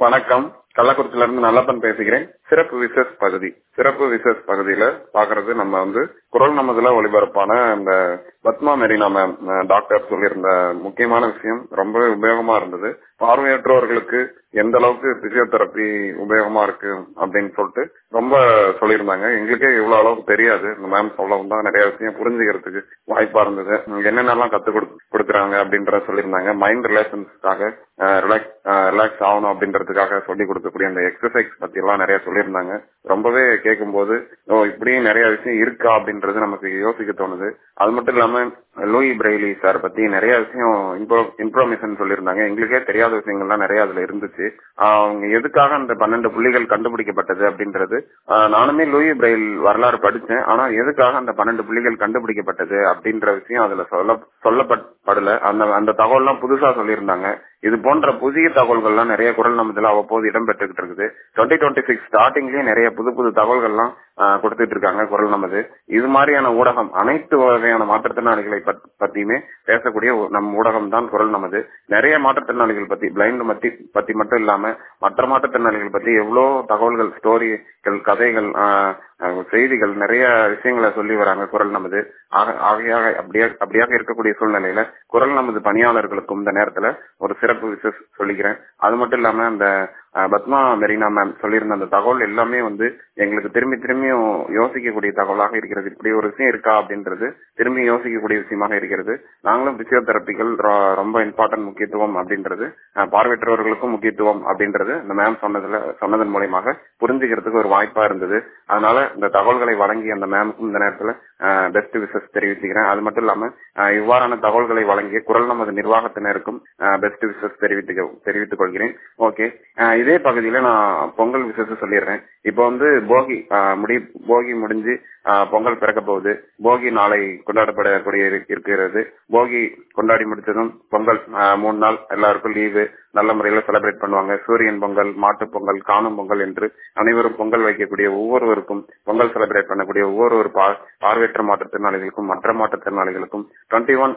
வணக்கம் கள்ளக்குறிச்சியில இருந்து நல்லப்பன் பேசுகிறேன் சிறப்பு விசேஷ் பகுதி சிறப்பு விசேஷ் பகுதியில பாக்குறது நம்ம வந்து குரல் நமதுல ஒளிபரப்பான இந்த பத்மா மெரினா மேம் டாக்டர் சொல்லியிருந்த முக்கியமான விஷயம் ரொம்ப உபயோகமா இருந்தது பார்வையற்றவர்களுக்கு எந்த அளவுக்கு பிசியோதெரப்பி உபயோகமா இருக்கு அப்படின்னு சொல்லிட்டு ரொம்ப சொல்லியிருந்தாங்க எங்களுக்கே இவ்வளவு அளவுக்கு தெரியாது இந்த மேம் சொல்லவும் தான் நிறைய விஷயம் புரிஞ்சுக்கிறதுக்கு வாய்ப்பா இருந்தது என்னென்னலாம் கத்து கொடுக்குறாங்க அப்படின்றத சொல்லியிருந்தாங்க மைண்ட் ரிலேஷன்ஸ்க்காக ரிலாக்ஸ் ரிலாக்ஸ் ஆகணும் அப்படின்றதுக்காக சொல்லி கொடுக்கக்கூடிய அந்த எக்ஸசைஸ் பத்தி எல்லாம் நிறைய சொல்லியிருந்தாங்க ரொம்பவே கேட்கும் போது ஓ இப்படியும் நிறைய விஷயம் இருக்கா அப்படின்றது நமக்கு யோசிக்க தோணுது அது மட்டும் இல்லாம லூயி பிரெய்லி சார் பத்தி நிறைய விஷயம் இன்ஃபர்மேஷன் சொல்லியிருந்தாங்க எங்களுக்கே தெரியாத விஷயங்கள்லாம் நிறைய அதுல இருந்துச்சு அவங்க எதுக்காக அந்த பன்னெண்டு புள்ளிகள் கண்டுபிடிக்கப்பட்டது அப்படின்றது நானுமே லூயி பிரெயில் வரலாறு படிச்சேன் ஆனா எதுக்காக அந்த பன்னெண்டு புள்ளிகள் கண்டுபிடிக்கப்பட்டது அப்படின்ற விஷயம் அதுல சொல்ல சொல்லப்படல அந்த அந்த தகவல் எல்லாம் புதுசா சொல்லியிருந்தாங்க இது போன்ற புதிய தகவல்கள்லாம் நிறைய குரல் நமதுல அவ்வப்போது இடம்பெற்றுகிட்டு இருக்குது டுவெண்ட்டி டுவெண்ட்டி சிக்ஸ் ஸ்டார்டிங்லயே நிறைய புது புது தகவல்கள்லாம் கொடுத்துட்டு இருக்காங்க குரல் நமது இது மாதிரியான ஊடகம் அனைத்து வகையான மாற்றுத்திறனாளிகளை பத்தியுமே பேசக்கூடிய நம் ஊடகம் தான் குரல் நமது நிறைய மாற்றுத்திறனாளிகள் பத்தி பிளைண்ட் பத்தி பத்தி மட்டும் இல்லாம மற்ற மாற்றுத்திறனாளிகள் பத்தி எவ்வளவு தகவல்கள் ஸ்டோரிகள் கதைகள் செய்திகள் நிறைய விஷயங்களை சொல்லி வராங்க குரல் நமது ஆகையாக அப்படியே அப்படியாக இருக்கக்கூடிய சூழ்நிலையில குரல் நமது பணியாளர்களுக்கும் இந்த நேரத்துல ஒரு சிறப்பு விசேஷ சொல்லிக்கிறேன் அது மட்டும் இல்லாம அந்த பத்மா மெரினா மேம் சொல்லியிருந்த அந்த தகவல் எல்லாமே வந்து எங்களுக்கு திரும்பி திரும்பியும் யோசிக்கக்கூடிய தகவலாக இருக்கிறது இப்படி ஒரு விஷயம் இருக்கா அப்படின்றது திரும்பி யோசிக்கக்கூடிய விஷயமாக இருக்கிறது நாங்களும் பிசியோதெரப்பிகள் ரொம்ப இம்பார்ட்டன்ட் முக்கியத்துவம் அப்படின்றது பார்வையற்றவர்களுக்கும் முக்கியத்துவம் அப்படின்றது இந்த மேம் சொன்னதுல சொன்னதன் மூலயமாக புரிஞ்சுக்கிறதுக்கு ஒரு வாய்ப்பா இருந்தது அதனால இந்த தகவல்களை வழங்கிய அந்த மேமுக்கும் இந்த நேரத்துல பெஸ்ட் விசஸ் தெரிவிச்சுக்கிறேன் அது மட்டும் இல்லாம இவ்வாறான தகவல்களை வழங்கிய குரல் நமது நிர்வாகத்தினருக்கும் பெஸ்ட் விசஸ் தெரிவித்து தெரிவித்துக் கொள்கிறேன் ஓகே இதே பகுதியில நான் பொங்கல் விசேஷம் சொல்லிடுறேன் இப்போ வந்து போகி முடி போகி முடிஞ்சு பொங்கல் பிறக்க போகுது போகி நாளை கொண்டாடப்படக்கூடிய இருக்கிறது போகி கொண்டாடி முடிச்சதும் பொங்கல் மூணு நாள் எல்லாருக்கும் லீவு நல்ல முறையில செலிப்ரேட் பண்ணுவாங்க சூரியன் பொங்கல் மாட்டு பொங்கல் காணும் பொங்கல் என்று அனைவரும் பொங்கல் வைக்கக்கூடிய ஒவ்வொருவருக்கும் பொங்கல் செலிப்ரேட் பண்ணக்கூடிய ஒவ்வொரு பார்வையற்ற மாற்றுத்திறனாளிகளுக்கும் மற்ற மாற்றுத்திறனாளிகளுக்கும் டுவெண்ட்டி ஒன்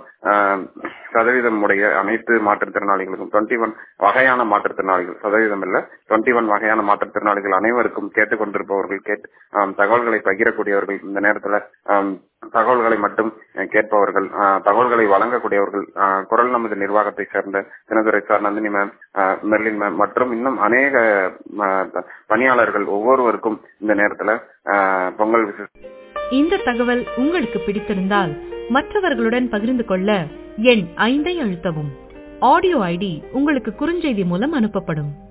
சதவீதம் உடைய அனைத்து மாற்றுத்திறனாளிகளுக்கும் டுவெண்ட்டி ஒன் வகையான மாற்றுத்திறனாளிகள் சதவீதம் இல்ல டுவெண்ட்டி ஒன் வகையான மாற்றுத்திறனாளிகள் அனைவருக்கும் கேட்டுக்கொண்டிருப்பவர்கள் கேட்டு தகவல்களை பகிரக்கூடியவர்கள் இந்த நேரத்துல தகவல்களை மட்டும் கேட்பவர்கள் தகவல்களை வழங்கக்கூடியவர்கள் குரல் நமது நிர்வாகத்தை சேர்ந்த Dinadurai sir Nandhini ma'am Merlin ma'am மற்றும் இன்னும் அநேக பணியாளர்கள் ஒவ்வொருவருக்கும் இந்த நேரத்துல பொங்கல் விசேஷ இந்த தகவல் உங்களுக்கு பிடித்திருந்தால் மற்றவர்களுடன் பகிர்ந்து கொள்ள எண் ஐந்தை அழுத்தவும் ஆடியோ ஐடி உங்களுக்கு குறுஞ்செய்தி மூலம் அனுப்பப்படும்